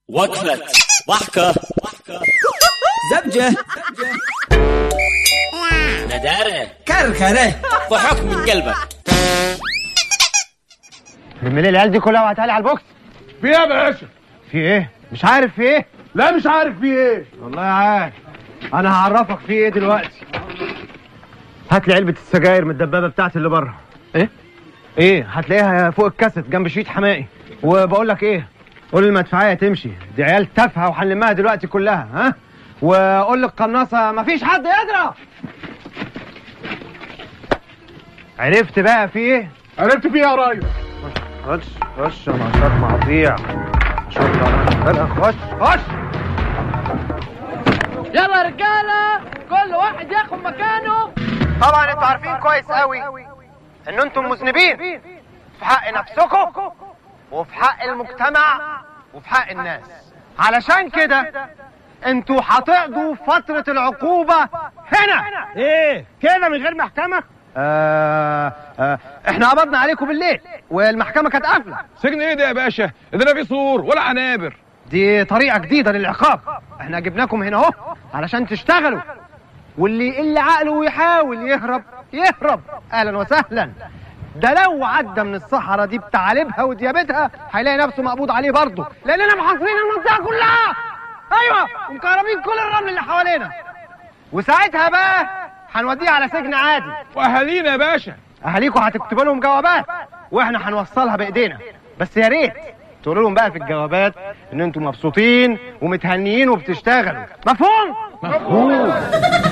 وقفة ضحكة زبجة ندارة كركرة ضحك من قلبك لم لي العيال دي كلها وهتعالي على البوكس في ايه يا باشا؟ في ايه مش عارف في ايه لا مش عارف في ايه والله عارف انا هعرفك في ايه دلوقتي هات لي علبه السجاير من الدبابه بتاعتي اللي بره ايه ايه هتلاقيها فوق الكاسيت جنب شريط حمائي وبقول لك ايه قول المدفعيه تمشي دي عيال تافهه وهنلمها دلوقتي كلها ها وقول للقناصه مفيش حد يضرب عرفت بقى في ايه عرفت في ايه يا ريس؟ خش خش انا نشاط مقاطيع نشاط مقاطيع خش خش يلا يا رجاله كل واحد ياخد مكانه طبعا انتوا عارفين كويس قوي ان انتم مذنبين في حق نفسكم وفي حق المجتمع وفي حق الناس علشان كده انتوا هتقضوا فترة العقوبة هنا ايه كده من غير محكمة آه آه احنا قبضنا عليكم بالليل والمحكمة كانت قافلة سجن ايه ده يا باشا؟ ده لا في سور ولا عنابر دي طريقة جديدة للعقاب احنا جبناكم هنا اهو علشان تشتغلوا واللي اللي عقله يحاول يهرب يهرب اهلا وسهلا ده لو عدى من الصحراء دي بتعالبها وديابتها هيلاقي نفسه مقبوض عليه برضه لاننا محاصرين المنطقة كلها ايوه ومكهربين كل الرمل اللي حوالينا وساعتها بقى هنوديه على سجن عادي واهالينا يا باشا اهاليكم هتكتبوا لهم جوابات واحنا هنوصلها بايدينا بس يا ريت تقولوا لهم بقى في الجوابات ان انتم مبسوطين ومتهنيين وبتشتغلوا مفهوم مفهوم